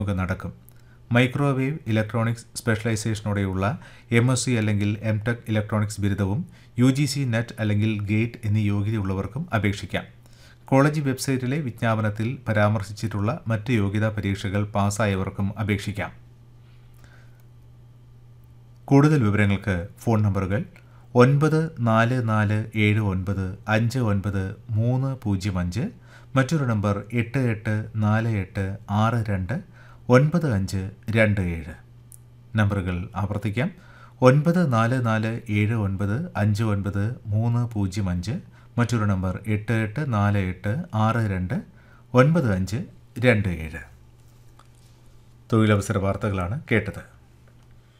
നമുക്ക് നടക്കും microwave electronics സ്പെഷ്യലൈസേഷനോടെയുള്ള എം എസ് സി അല്ലെങ്കിൽ എം ടെക് ഇലക്ട്രോണിക്സ് ബിരുദവും യു ജി സി നെറ്റ് അല്ലെങ്കിൽ ഗേറ്റ് എന്നീ യോഗ്യതയുള്ളവർക്കും അപേക്ഷിക്കാം കോളേജ് വെബ്സൈറ്റിലെ വിജ്ഞാപനത്തിൽ പരാമർശിച്ചിട്ടുള്ള മറ്റ് യോഗ്യതാ പരീക്ഷകൾ പാസ്സായവർക്കും അപേക്ഷിക്കാം കൂടുതൽ വിവരങ്ങൾക്ക് ഫോൺ നമ്പറുകൾ ഒൻപത് നാല് നാല് ഏഴ് ഒൻപത് അഞ്ച് ഒൻപത് മൂന്ന് പൂജ്യം അഞ്ച് മറ്റൊരു നമ്പർ എട്ട് എട്ട് നാല് എട്ട് ആറ് രണ്ട് ഒൻപത് അഞ്ച് രണ്ട് ഏഴ് നമ്പറുകൾ ആവർത്തിക്കാം ഒൻപത് നാല് നാല് ഏഴ് ഒൻപത് അഞ്ച് ഒൻപത് മൂന്ന് പൂജ്യം അഞ്ച് മറ്റൊരു നമ്പർ എട്ട് എട്ട് നാല് എട്ട് ആറ് രണ്ട് ഒൻപത് അഞ്ച് രണ്ട് ഏഴ് തൊഴിലവസര വാർത്തകളാണ് കേട്ടത്